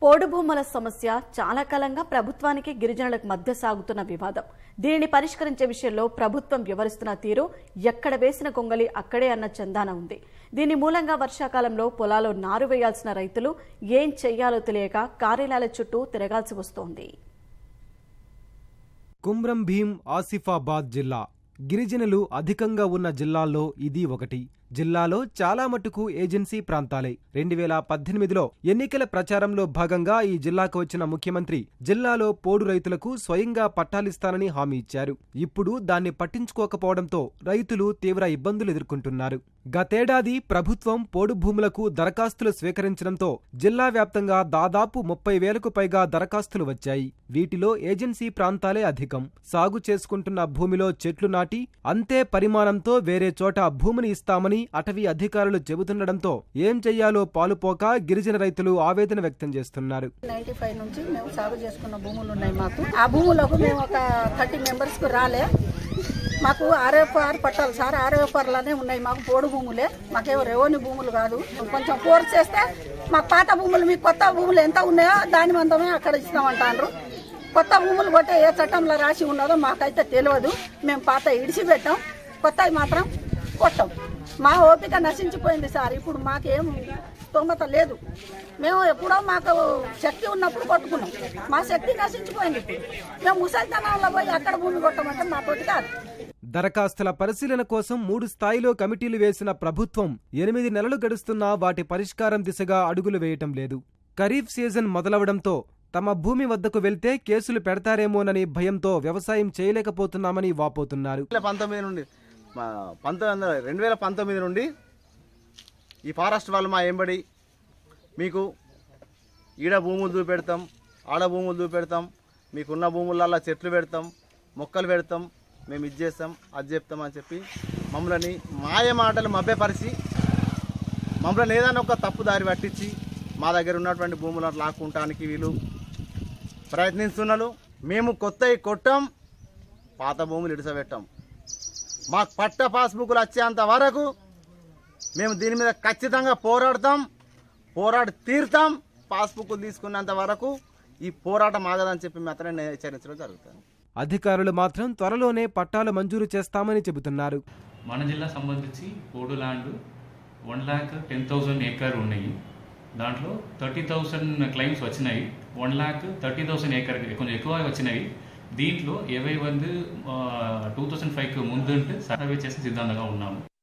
పోడు భూముల సమస్య చాలా కాలంగా ప్రభుత్వానికి గిరిజనులకు మధ్య సాగుతున్న వివాదం దీనిని పరిష్కరించే విషయంలో ప్రభుత్వం వ్యవహరిస్తున్న తీరు ఎక్కడ వేసిన గొంగలి అక్కడే అన్న చందాన ఉంది దీని మూలంగా వర్షాకాలంలో పొలాల్లో నారు వేయాల్సిన రైతులు ఏం చెయ్యాలో తెలియక కార్యాలయాల చుట్టూ తిరగాల్సి వస్తోంది కుమ్రం భీం ఆసిఫాబాద్ జిల్లా గిరిజనులు అధికంగా ఉన్న జిల్లాల్లో ఇది ఒకటి జిల్లాలో చాలా మటుకు ఏజెన్సీ ప్రాంతాలే రెండు వేల పద్దెనిమిదిలో ఎన్నికల ప్రచారంలో భాగంగా ఈ జిల్లాకు వచ్చిన ముఖ్యమంత్రి జిల్లాలో పోడు రైతులకు స్వయంగా పట్టాలిస్తానని హామీ ఇచ్చారు ఇప్పుడు దాన్ని పట్టించుకోకపోవడంతో రైతులు తీవ్ర ఇబ్బందులు ఎదుర్కొంటున్నారు గతేడాది ప్రభుత్వం పోడు భూములకు దరఖాస్తులు స్వీకరించడంతో జిల్లా వ్యాప్తంగా దాదాపు ముప్పై వేలకు పైగా దరఖాస్తులు వచ్చాయి వీటిలో ఏజెన్సీ ప్రాంతాలే అధికం సాగు చేసుకుంటున్న భూమిలో చెట్లు నాటి అంతే పరిమాణంతో వేరే చోట భూమిని ఇస్తామని అటవీ అధికారులు చెబుతుండటంతో ఏం చెయ్యాలో పాలుపోక గిరిజన రైతులు ఆవేదన వ్యక్తం చేస్తున్నారు నైన్టీ ఫైవ్ నుంచి మేము సాగు చేసుకున్న భూములు ఉన్నాయి మాకు ఆ భూములకు మేము ఒక థర్టీ మెంబర్స్ కు రాలే మాకు ఆర్ఎఫ్ఆర్ పట్టాలి సార్ ఆర్ఎఫ్ఆర్లోనే ఉన్నాయి మాకు పోడు భూములే మాకేమో రెవెన్యూ భూములు కాదు కొంచెం ఫోర్స్ చేస్తే మాకు పాత భూములు మీకు కొత్త భూములు ఎంత ఉన్నాయో దాని మందమే అక్కడ ఇస్తామంటారు కొత్త భూములు కొట్టే ఏ చట్టంలో రాసి ఉన్నదో మాకైతే తెలియదు మేము పాత ఇడిచిపెట్టాం కొత్తవి మాత్రం కొట్టాం మా ఓపిక నశించిపోయింది సార్ ఇప్పుడు మాకేం స్తోమత లేదు మేము ఎప్పుడో మాకు శక్తి ఉన్నప్పుడు కొట్టుకున్నాం మా శక్తి నశించిపోయింది ఇప్పుడు మేము ముసలితనంలో పోయి అక్కడ భూమి కొట్టమంటే మా తోటి కాదు దరఖాస్తుల పరిశీలన కోసం మూడు స్థాయిలో కమిటీలు వేసిన ప్రభుత్వం ఎనిమిది నెలలు గడుస్తున్నా వాటి పరిష్కారం దిశగా అడుగులు వేయటం లేదు ఖరీఫ్ సీజన్ మొదలవడంతో తమ భూమి వద్దకు వెళ్తే కేసులు పెడతారేమోనని భయంతో వ్యవసాయం చేయలేకపోతున్నామని వాపోతున్నారు వేల పంతొమ్మిది నుండి మా పంతొమ్మిది వందల రెండు వేల పంతొమ్మిది నుండి ఈ ఫారెస్ట్ వాళ్ళు మా ఎంబడి మీకు ఈడ భూములు చూపెడతాం ఆడ భూములు చూపెడతాం మీకున్న భూములల్లో చెట్లు పెడతాం మొక్కలు పెడతాం మేము ఇది చేస్తాం అది చెప్తాం అని చెప్పి మమ్మల్ని మాయ మాటలు మభ్యపరిచి మమ్మల్ని ఏదైనా ఒక తప్పు దారి పట్టించి మా దగ్గర ఉన్నటువంటి భూములను లాక్కుంటానికి వీళ్ళు ప్రయత్నిస్తున్నారు మేము కొత్తవి కొట్టాం పాత భూములు ఇడిసబెట్టాం మాకు పట్ట పాస్బుక్లు వచ్చేంత వరకు మేము దీని మీద ఖచ్చితంగా పోరాడతాం పోరాడి తీరుతాం పాస్బుక్లు తీసుకున్నంత వరకు ఈ పోరాటం ఆగదని చెప్పి మాత్రమే హెచ్చరించడం జరుగుతుంది అధికారులు మాత్రం త్వరలోనే పట్టాలు మంజూరు చేస్తామని చెబుతున్నారు మన జిల్లా సంబంధించి పోడు land one lakh ten thousand acre ఉన్నాయి దాంట్లో థర్టీ థౌసండ్ క్లైమ్స్ వచ్చినాయి one lakh thirty thousand acre కొంచెం ఎక్కువ వచ్చినాయి దీంట్లో ఏవై వంద టూ థౌసండ్ ఫైవ్కి ముందు సర్వే చేసి సిద్ధంగా ఉన్నాము